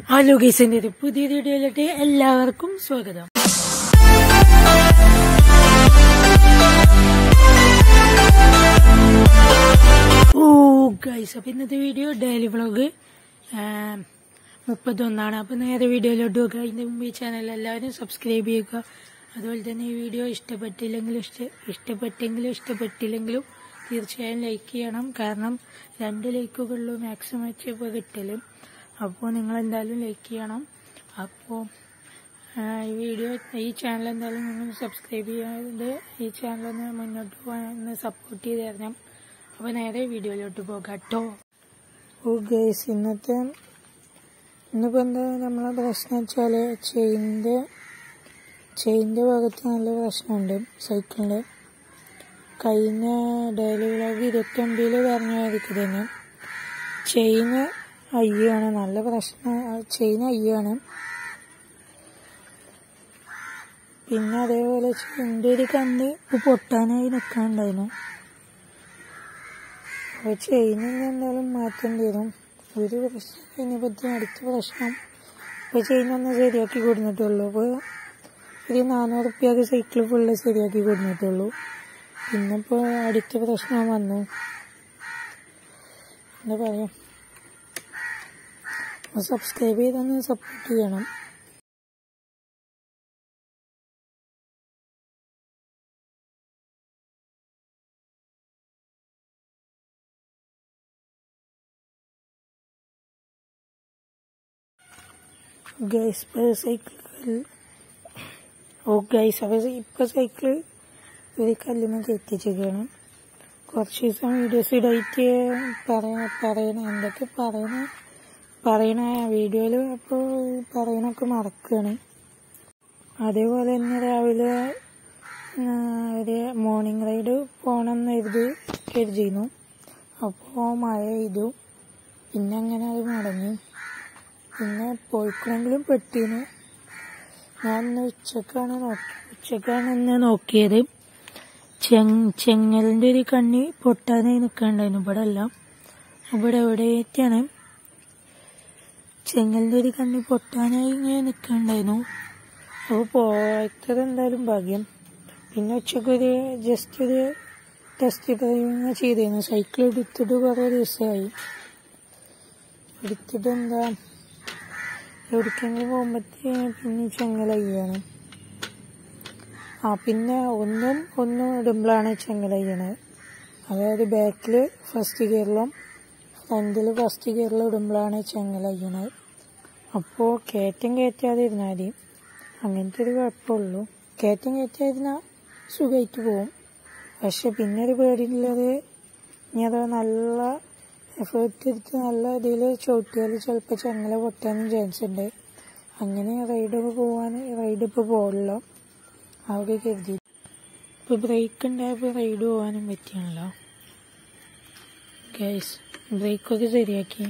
hello ഗൈസിന്റെ ഒരു പുതിയ വീഡിയോയിലേക്ക് എല്ലാവർക്കും സ്വാഗതം ഓ ഗൈസ് അപ്പൊ ഇന്നത്തെ വീഡിയോ ഡെയിലി വ്ളോഗ് മുപ്പത്തൊന്നാണ് അപ്പൊ നേരെ വീഡിയോയിലോട്ട് നോക്കുക അതിന്റെ മുമ്പ് ഈ ചാനൽ എല്ലാവരും സബ്സ്ക്രൈബ് ചെയ്യുക അതുപോലെ തന്നെ ഈ വീഡിയോ ഇഷ്ടപ്പെട്ടില്ലെങ്കിലും ഇഷ്ട ഇഷ്ടപ്പെട്ടെങ്കിലും ഇഷ്ടപ്പെട്ടില്ലെങ്കിലും തീർച്ചയായും ലൈക്ക് ചെയ്യണം കാരണം രണ്ട് ലൈക്കുകളിലും മാക്സിമം ഇപ്പോൾ കിട്ടലും അപ്പോൾ നിങ്ങൾ എന്തായാലും ലൈക്ക് ചെയ്യണം അപ്പോൾ ഈ വീഡിയോ ഈ ചാനൽ എന്തായാലും നിങ്ങൾ സബ്സ്ക്രൈബ് ചെയ്യാതെ ഈ ചാനൽ ഒന്ന് മുന്നോട്ട് പോകാൻ ഒന്ന് സപ്പോർട്ട് ചെയ്ത് തരണം അപ്പോൾ നേരെ വീഡിയോയിലോട്ട് പോകാം കേട്ടോ ഓ ഗൈസ് ഇന്നത്തെ ഇന്നിപ്പോൾ എന്താ നമ്മളെ പ്രശ്നം വെച്ചാൽ ചെയിൻ്റെ ചെയിൻ്റെ ഭാഗത്ത് നല്ല പ്രശ്നമുണ്ട് സൈക്കിളിൻ്റെ കഴിഞ്ഞ ഡെയിലി വ്ളോഗ് ഇരുപത്തൊമ്പതിൽ പറഞ്ഞായിരിക്കും തന്നെ ചെയിന് അയ്യാണ് നല്ല പ്രശ്നം ചെയിൻ അയ്യാണ് പിന്നെ അതേപോലെ ചെയിൻ്റെ ഒരു കണ്ണ് ഇപ്പോൾ പൊട്ടാനായി നിൽക്കാനുണ്ടായിരുന്നു അപ്പോൾ ചെയിനിന് എന്തായാലും മാറ്റേണ്ടി വരും ഒരു പ്രശ്നം കഴിഞ്ഞപ്പോൾ അടുത്ത പ്രശ്നം ഇപ്പോൾ ചെയിനൊന്ന് ശരിയാക്കി കൊടുത്തിട്ടുള്ളൂ അപ്പോൾ ഒരു നാനൂറ് റുപ്യക്ക് സൈക്കിൾ ഫുള്ള് ശരിയാക്കി കൊടുത്തിട്ടുള്ളൂ പിന്നെ ഇപ്പോൾ അടുത്ത പ്രശ്നം വന്നു എന്താ പറയാ സബ്സ്ക്രൈബ് ചെയ്തൊന്ന് സപ്പോർട്ട് ചെയ്യണം ഗൈസ് ഇപ്പോൾ സൈക്കിൾ ഓ ഗൈസ് അപ്പോൾ ഇപ്പോൾ സൈക്കിൾ ഒരു കല്ലുമ്മ കെത്തിച്ചേക്കാണ് കുറച്ച് ദിവസം വീഡിയോസ് ഇടായിട്ട് പറയണ പറയണ എന്തൊക്കെ പറയണ പറയണ വീഡിയോയിൽ അപ്പോൾ പറയണൊക്കെ മറക്കുകയാണ് അതേപോലെ തന്നെ രാവിലെ ഒരു മോർണിംഗ് റൈഡ് പോകണം എന്ന് കരുതി കരുതിയിരുന്നു അപ്പോൾ മഴ പെയ്തു പിന്നെ അങ്ങനെ അത് മുടങ്ങി പിന്നെ പോയിക്കണമെങ്കിലും പെട്ടിരുന്നു ഞാൻ ഇന്ന് ഉച്ചക്കാണ് നോക്കി ഉച്ചക്കാണ് ഇന്ന് നോക്കിയത് ചെങ്ങലിൻ്റെ ഒരു കണ്ണി പൊട്ടാനായി നിൽക്കണ്ടായിരുന്നു ഇവിടെ എല്ലാം ഇവിടെ എവിടെയൊക്കെയാണ് ചെങ്ങലിൻ്റെ ഒരു കണ്ണി പൊട്ടാനായി ഇങ്ങനെ നിൽക്കണ്ടായിരുന്നു അപ്പോൾ പോയത്തത് എന്തായാലും ഭാഗ്യം പിന്നെ ഉച്ചക്കൊരു ജസ്റ്റ് ഒരു ടെസ്റ്റ് ഡ്രൈവിങ് ചെയ്തിരുന്നു സൈക്കിൾ എടുത്തിട്ട് കുറേ ദിവസമായി എടുത്തിട്ട് എന്താ എവിടേക്കെങ്കിലും പോകുമ്പോഴത്തേക്ക് പിന്നെ ചെങ്ങലയ്യാണ് ആ പിന്നെ ഒന്നും ഒന്നും ഇടുമ്പോഴാണ് ചെങ്ങലയ്യണത് അതായത് ബാക്കിൽ ഫസ്റ്റ് ഗിയറിലും ഫ്രണ്ടിൽ ഫസ്റ്റ് ഗിയറിലും ഇടുമ്പോഴാണ് ചെങ്ങലയ്യണത് അപ്പോൾ കയറ്റം കയറ്റാതെ ഇരുന്നാൽ മതി അങ്ങനത്തെ ഒരു കുഴപ്പമുള്ളൂ കയറ്റം കയറ്റാതിരുന്നാൽ സുഖമായിട്ട് പോവും പക്ഷെ പിന്നെ ഒരു പേടിയുള്ളത് ഇനി അത് നല്ല എഫേർട്ട് എടുത്ത് നല്ല ഇതിൽ ചവിട്ടിയാൽ ചിലപ്പോൾ ചങ്ങല പൊട്ടാനും ചാൻസ് ഉണ്ട് അങ്ങനെ റൈഡൊക്കെ പോകാൻ റൈഡ് ഇപ്പോൾ പോകണല്ലോ അവിടെ കരുതി ഇപ്പോൾ ബ്രേക്ക് ഉണ്ടായപ്പോൾ റൈഡ് പോകാനും പറ്റിയാണല്ലോ ഗൈസ് ബ്രേക്കൊക്കെ ശരിയാക്കി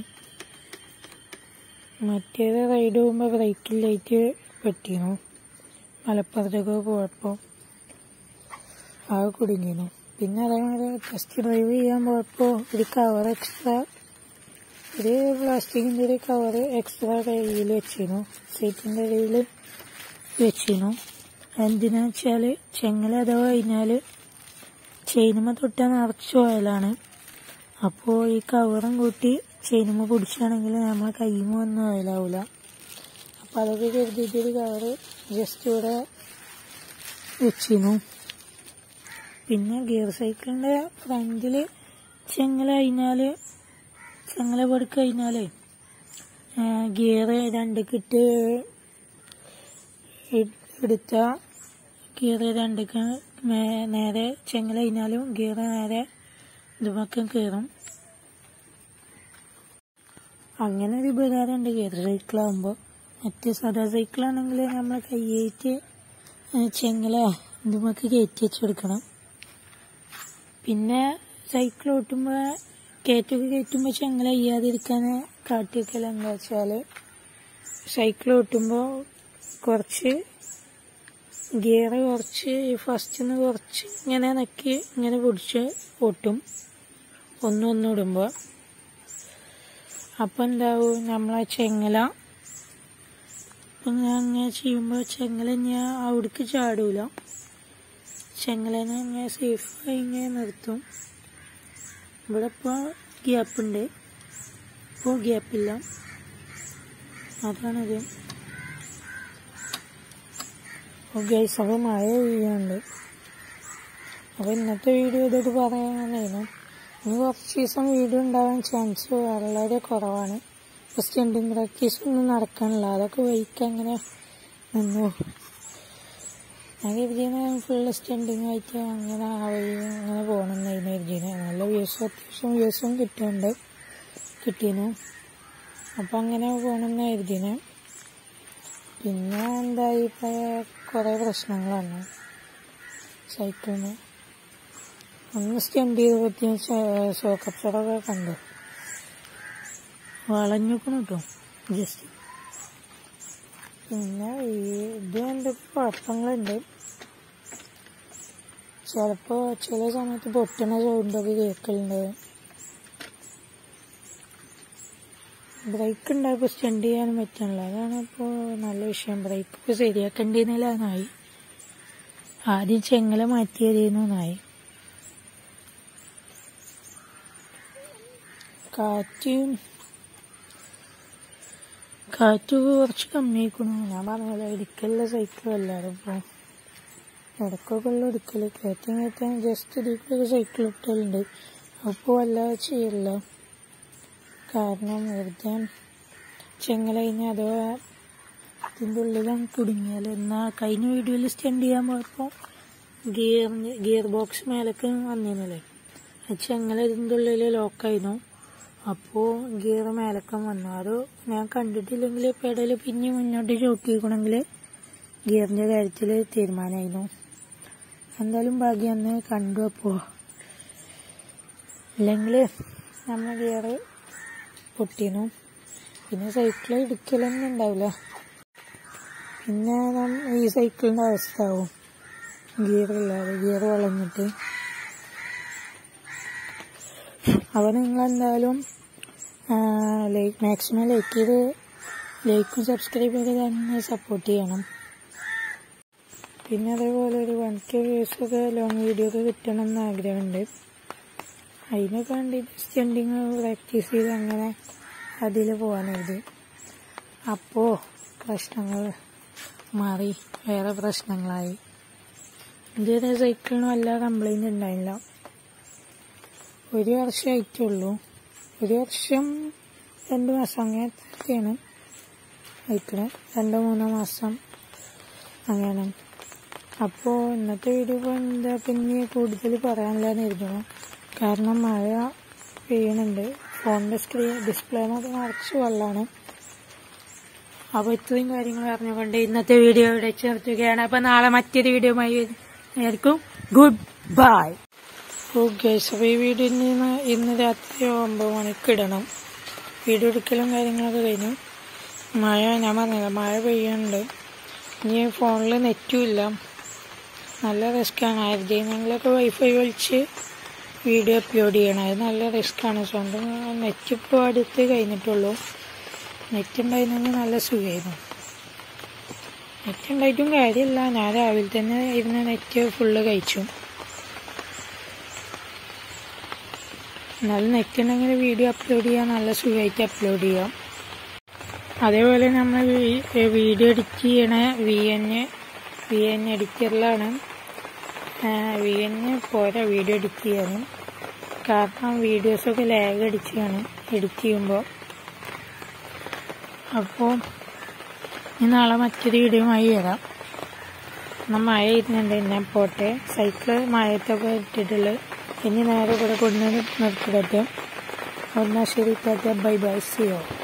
മറ്റേത് റൈഡ് പോകുമ്പോൾ ബ്രേക്കില്ലായിട്ട് പെട്ടിരുന്നു മലപ്പുറത്തൊക്കെ പോയപ്പോൾ ആ കുടുങ്ങിയിരുന്നു പിന്നെ അതേമാതിരി ടെസ്റ്റ് ഡ്രൈവ് ചെയ്യാൻ പോയപ്പോൾ ഒരു കവർ എക്സ്ട്രാ ഒരു പ്ലാസ്റ്റിക്കിൻ്റെ ഒരു കവർ എക്സ്ട്രാ കയ്യിൽ വെച്ചിരുന്നു സീറ്റിൻ്റെ ഇടയിൽ വെച്ചിരുന്നു എന്തിനാന്ന് വെച്ചാൽ ചെങ്ങല അഥവാ കഴിഞ്ഞാൽ ചെയിനുമ തൊട്ടാൽ നിറച്ച് പോയാലാണ് അപ്പോൾ ഈ കവറും കൂട്ടി ചെയിനുമ പിടിച്ചാണെങ്കിൽ നമ്മളെ കയ്യുമ ഒന്നും ഓയിലാവില്ല അപ്പോൾ അതൊക്കെ കരുതിയിട്ട് ഒരു കവറ് ജസ്റ്റ് ഇവിടെ വെച്ചിരുന്നു പിന്നെ ഗിയർ സൈക്കിളിൻ്റെ ഫ്രണ്ടിൽ ചെങ്ങല കഴിഞ്ഞാൽ ചെങ്ങല പടുക്ക് കഴിഞ്ഞാൽ ഗിയർ രണ്ട് കിട്ട് എടുത്ത ഗിയർ രണ്ട് നേരെ ചെങ്ങല കഴിഞ്ഞാലും ഗിയർ നേരെ ഇതുമൊക്കെ കയറും അങ്ങനെ ഒരു ഉപകാരമുണ്ട് ഗിയർ സൈക്കിളാകുമ്പോൾ മറ്റേ സാധാ സൈക്കിളാണെങ്കിൽ നമ്മൾ കൈയേറ്റ് ചെങ്ങല ഇതുമൊക്കെ കയറ്റി വെച്ചെടുക്കണം പിന്നെ സൈക്കിൾ ഓട്ടുമ്പോൾ കയറ്റൊക്കെ കയറ്റുമ്പോൾ ചെങ്ങല ചെയ്യാതിരിക്കാൻ കാട്ടിയൊക്കെ എന്താ വെച്ചാൽ സൈക്കിൾ ഓട്ടുമ്പോൾ കുറച്ച് ഗിയർ കുറച്ച് ഫസ്റ്റ് നിന്ന് കുറച്ച് ഇങ്ങനെ നക്കി ഇങ്ങനെ പിടിച്ച് ഓട്ടും ഒന്നൊന്നും ഇടുമ്പോൾ അപ്പം എന്താവും നമ്മളെ ചെങ്ങല അപ്പം ഞാൻ അങ്ങനെ ചെയ്യുമ്പോൾ ചെങ്ങല ഞാൻ അവിടേക്ക് ചാടൂല ചെങ്ങലേനെ ഇങ്ങനെ സേഫായി ഇങ്ങനെ നിർത്തും ഇവിടെ ഇപ്പോൾ ഗ്യാപ്പുണ്ട് ഇപ്പോൾ ഗ്യാപ്പില്ല അതാണത് ഗൈസ് അപ്പോൾ മഴ പെയ്യുന്നുണ്ട് അപ്പോൾ ഇന്നത്തെ വീഡിയോ ഇതൊക്കെ പറയാനായിരുന്നു ഇനി കുറച്ച് ദിവസം വീഡിയോ ഉണ്ടാവാൻ ചാൻസ് വളരെ കുറവാണ് സ്റ്റെൻഡിങ് പ്രാക്ടീസ് ഒന്നും നടക്കാനില്ല അതൊക്കെ വൈക്ക് അങ്ങനെ നിന്നു ഞാൻ കരുതിയത് ഫുള്ള് സ്റ്റെൻഡിങ് ആയിട്ട് അങ്ങനെ ആ വഴി അങ്ങനെ പോകണമെന്നായിരുന്നു കരുതിയത് നല്ല വ്യൂസും അത്യാവശ്യം വ്യൂസും കിട്ടുന്നുണ്ട് കിട്ടീനു അപ്പം അങ്ങനെ പോകണമെന്ന് കരുതിന് പിന്നെ എന്തായി ഇപ്പോൾ കുറേ പ്രശ്നങ്ങളാണ് സൈക്കിളിന് ഒന്ന് സ്റ്റെൻഡ് ചെയ്തപ്പോഴത്തേക്കും സോക്കപ്സറൊക്കെ കണ്ടു വളഞ്ഞിക്കണം കേട്ടോ ജസ്റ്റ് പിന്നെ ഈ ഇത് എന്തൊക്കെ കുഴപ്പങ്ങളുണ്ട് ചിലപ്പോൾ ചില സമയത്ത് പൊട്ടണ സൗണ്ടൊക്കെ കേൾക്കലുണ്ട് ബ്രേക്ക് ഉണ്ടായപ്പോൾ സ്റ്റണ്ട് ചെയ്യാനും പറ്റണില്ല അതാണ് ഇപ്പോൾ നല്ല വിഷയം ബ്രേക്ക് ഇപ്പോൾ ശരിയാക്കേണ്ടതിനായി ആദ്യം ചെങ്ങല മാറ്റിയതിനായി കാറ്റ് കാറ്റ് കുറച്ച് കമ്മിയായിക്കണു ഞാൻ പറഞ്ഞല്ലോ ഇടുക്കലുള്ള സൈക്കിൾ അല്ലാതെ ഇപ്പോൾ ഇടയ്ക്കൊക്കെ ഉള്ള ഇടുക്കൽ കയറ്റം കയറ്റാൻ ജസ്റ്റ് ഇതിലൊക്കെ സൈക്കിൾ ഇട്ടലുണ്ട് അപ്പോൾ വല്ലാതെ ചെയ്യില്ല കാരണം വെറുതെ ചെങ്ങല കഴിഞ്ഞാൽ അഥവാ ഇതിൻ്റെ ഉള്ളിലാണ് കുടുങ്ങിയാൽ എന്നാൽ കഴിഞ്ഞ വീഡിയോയിൽ സ്റ്റെൻഡ് ചെയ്യാൻ പോയപ്പോൾ ഗിയറിന് ഗിയർ ബോക്സ് മേലേക്ക് വന്നിരുന്നല്ലേ ആ ചെങ്ങല ഇതിൻ്റെ ഉള്ളിൽ ലോക്കായിരുന്നു അപ്പോൾ ഗിയർ മേലക്കം വന്നു അത് ഞാൻ കണ്ടിട്ടില്ലെങ്കിൽ പെടൽ പിന്നെ മുന്നോട്ട് ചവിട്ടിക്കണമെങ്കിൽ ഗിയറിൻ്റെ കാര്യത്തിൽ തീരുമാനമായിരുന്നു എന്തായാലും ഭാഗ്യം അന്ന് കണ്ടു അപ്പോൾ അല്ലെങ്കിൽ നമ്മൾ ഗിയർ പൊട്ടിയിരുന്നു പിന്നെ സൈക്കിൾ ഇടിക്കലൊന്നും ഉണ്ടാവില്ല പിന്നെ ഈ സൈക്കിളിൻ്റെ അവസ്ഥ ആവും ഗിയറില്ലാതെ ഗിയർ വളഞ്ഞിട്ട് അപ്പോൾ നിങ്ങളെന്തായാലും ലൈക്ക് മാക്സിമം ലൈക്ക് ചെയ്ത് ലൈക്കും സബ്സ്ക്രൈബ് ചെയ്ത് തന്നെ സപ്പോർട്ട് ചെയ്യണം പിന്നെ അതേപോലെ ഒരു വൺ കെ വ്യൂസൊക്കെ ലോങ് വീഡിയോ ഒക്കെ കിട്ടണം എന്ന് ആഗ്രഹമുണ്ട് അതിനൊക്കെ വേണ്ടി സ്റ്റെൻഡിങ് പ്രാക്ടീസ് ചെയ്ത് അങ്ങനെ അതിൽ പോകാനായത് അപ്പോൾ പ്രശ്നങ്ങൾ മാറി വേറെ പ്രശ്നങ്ങളായി ഇതുവരെ സൈക്കിളിന് വല്ല കംപ്ലൈൻറ്റ് ഉണ്ടായില്ല ഒരു വർഷം ആയിട്ടുള്ളൂ ഒരു വർഷം രണ്ട് മാസം അങ്ങനത്തെയാണ് ആയിക്കണേ രണ്ടോ മൂന്നോ മാസം അങ്ങനെ അപ്പോൾ ഇന്നത്തെ വീഡിയോ ഇപ്പോൾ എന്താ പിന്നെ കൂടുതൽ പറയാനില്ലാന്ന് എഴുതണം കാരണം മഴ പെയ്യണുണ്ട് ഫോണിൻ്റെ സ്ക്രീൻ ഡിസ്പ്ലേ ഒക്കെ നിറച്ച് വെള്ളമാണ് അപ്പോൾ ഇത്രയും കാര്യങ്ങൾ അറിഞ്ഞുകൊണ്ട് ഇന്നത്തെ വീഡിയോ ഇവിടെ ചേർത്തുകയാണ് അപ്പോൾ നാളെ മറ്റൊരു വീഡിയോ ആയിരിക്കും ഗുഡ് ബൈ ഓക്കെ അപ്പോൾ ഈ വീഡിയോ ഇന്ന് ഇന്ന് രാത്രി ഒമ്പത് മണിക്ക് ഇടണം വീഡിയോ എടുക്കലും കാര്യങ്ങളൊക്കെ കഴിഞ്ഞു മഴ ഞാൻ പറഞ്ഞില്ല മഴ പെയ്യുന്നുണ്ട് ഇനി ഫോണിൽ നെറ്റും ഇല്ല നല്ല റിസ്ക്കാണ് ആയിരത്തി ഞങ്ങളൊക്കെ വൈഫൈ വലിച്ച് വീഡിയോ അപ്ലോഡ് ചെയ്യണം അത് നല്ല റിസ്ക്കാണ് സ്വന്തം നെറ്റ് ഇപ്പോൾ അടുത്ത് കഴിഞ്ഞിട്ടുള്ളൂ നെറ്റ് ഉണ്ടായിരുന്നെങ്കിൽ നല്ല സുഖമായിരുന്നു നെറ്റ് ഉണ്ടായിട്ടും കാര്യമില്ല ഞാൻ രാവിലെ തന്നെ ഇരുന്ന് നെറ്റ് ഫുള്ള് കഴിച്ചു എന്നാലും നെറ്റ് ഉണ്ടെങ്കിൽ വീഡിയോ അപ്ലോഡ് ചെയ്യാൻ നല്ല സുഖമായിട്ട് അപ്ലോഡ് ചെയ്യാം അതേപോലെ നമ്മൾ വീഡിയോ എഡിറ്റ് ചെയ്യണ വി എൻ വി എൻ എഡിറ്ററിലാണ് വി എൻ പോരാ വീഡിയോ എഡിറ്റ് ചെയ്യാനും കാരണം വീഡിയോസൊക്കെ ലാഗ് അടിച്ചാണ് എഡിറ്റ് ചെയ്യുമ്പോൾ അപ്പോൾ ഇനി നാളെ മറ്റൊരു വീഡിയോയുമായി വരാം എന്നാൽ മഴ ഇരുന്നുണ്ട് ഞാൻ പോട്ടെ സൈക്കിള് മഴത്തൊക്കെ ഇട്ടിട്ടുള്ളത് ഇനി നേരെ ഇവിടെ കൊണ്ടുവന്ന് നിർത്തിടട്ടെ എന്നാൽ ശരി ബൈ ബൈ സിയോ